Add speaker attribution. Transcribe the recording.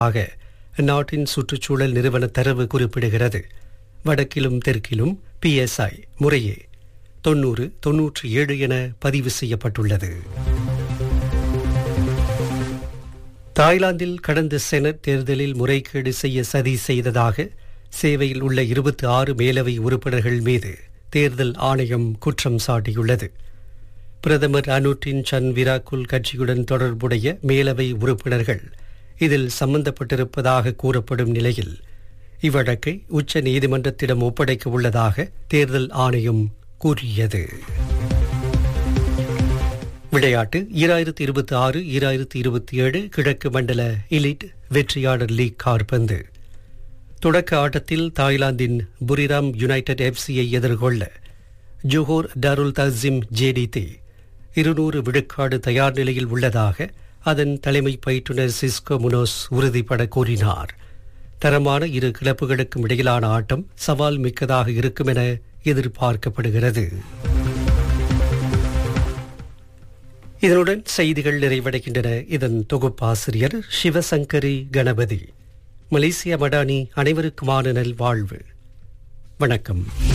Speaker 1: ஆக நாட்டின் சுற்றுச்சூழல் நிறுவன தரவு குறிப்பிடுகிறது வடக்கிலும் தெற்கிலும் பிஎஸ்ஐ முறையே தொன்னூறு தொன்னூற்றி ஏழு என பதிவு செய்யப்பட்டுள்ளது தாய்லாந்தில் கடந்த செனட் தேர்தலில் முறைகேடு செய்ய சதி செய்ததாக சேவையில் உள்ள இருபத்தி ஆறு மேலவை உறுப்பினர்கள் மீது தேர்தல் ஆணையம் குற்றம் சாட்டியுள்ளது பிரதமர் அனுட்டின் சன் விராக்குல் கட்சியுடன் தொடர்புடைய மேலவை உறுப்பினர்கள் இதில் சம்பந்தப்பட்டிருப்பதாக கூறப்படும் நிலையில் இவ்வழக்கை உச்ச நீதிமன்றத்திடம் ஒப்படைக்க உள்ளதாக தேர்தல் ஆணையம் கூறியது விளையாட்டு ஈராயிரத்தி இருபத்தி ஆறு ஈராயிரத்தி இருபத்தி ஏழு கிழக்கு மண்டல இலிட் வெற்றியாளர் லீக் கார்பந்து தொடக்க ஆட்டத்தில் தாய்லாந்தின் புரிராம் யுனைடெட் எஃப்சியை எதிர்கொள்ள ஜோஹோர் டருல் தசிம் ஜேடிதி இருநூறு விழுக்காடு தயார் நிலையில் உள்ளதாக அதன் தலைமை பயிற்றுநர் சிஸ்கோ முனோஸ் உறுதிபட கூறினார் தரமான இரு கிளப்புகளுக்கும் இடையிலான ஆட்டம் சவால் மிக்கதாக இருக்கும் என எதிர்பார்க்கப்படுகிறது இதனுடன் செய்திகள் நிறைவடைகின்றன இதன் தொகுப்பாசிரியர் சிவசங்கரி கணபதி மலேசிய மடானி அனைவருக்குமான நல்வாழ்வு வணக்கம்